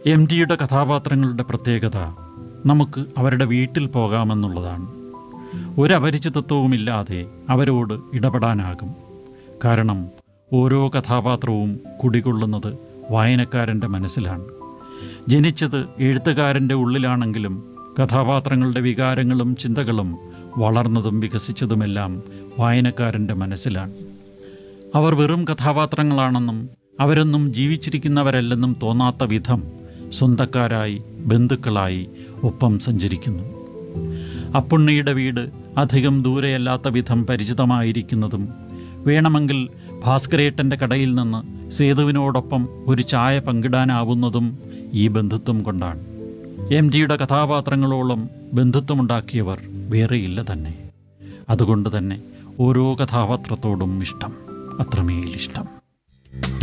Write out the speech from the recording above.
M ടിയുടെ കഥാപാത്രങ്ങളുടെ പ്രത്യേകത നമുക്ക് അവരുടെ വീട്ടിൽ പോകാമെന്നുള്ളതാണ് ഒരപരിചിതത്വവുമില്ലാതെ അവരോട് ഇടപെടാനാകും കാരണം ഓരോ കഥാപാത്രവും കുടികൊള്ളുന്നത് വായനക്കാരൻ്റെ മനസ്സിലാണ് ജനിച്ചത് എഴുത്തുകാരൻ്റെ ഉള്ളിലാണെങ്കിലും കഥാപാത്രങ്ങളുടെ വികാരങ്ങളും ചിന്തകളും വളർന്നതും വികസിച്ചതുമെല്ലാം വായനക്കാരൻ്റെ മനസ്സിലാണ് അവർ വെറും കഥാപാത്രങ്ങളാണെന്നും അവരൊന്നും ജീവിച്ചിരിക്കുന്നവരല്ലെന്നും തോന്നാത്ത വിധം സ്വന്തക്കാരായി ബന്ധുക്കളായി ഒപ്പം സഞ്ചരിക്കുന്നു അപ്പുണ്ണിയുടെ വീട് അധികം ദൂരെയല്ലാത്ത വിധം പരിചിതമായിരിക്കുന്നതും വേണമെങ്കിൽ ഭാസ്കരേട്ടൻ്റെ കടയിൽ നിന്ന് സേതുവിനോടൊപ്പം ഒരു ചായ പങ്കിടാനാവുന്നതും ഈ ബന്ധുത്വം കൊണ്ടാണ് എം ടിയുടെ കഥാപാത്രങ്ങളോളം ബന്ധുത്വമുണ്ടാക്കിയവർ വേറെയില്ല തന്നെ അതുകൊണ്ട് തന്നെ ഓരോ കഥാപാത്രത്തോടും ഇഷ്ടം അത്രമേൽ ഇഷ്ടം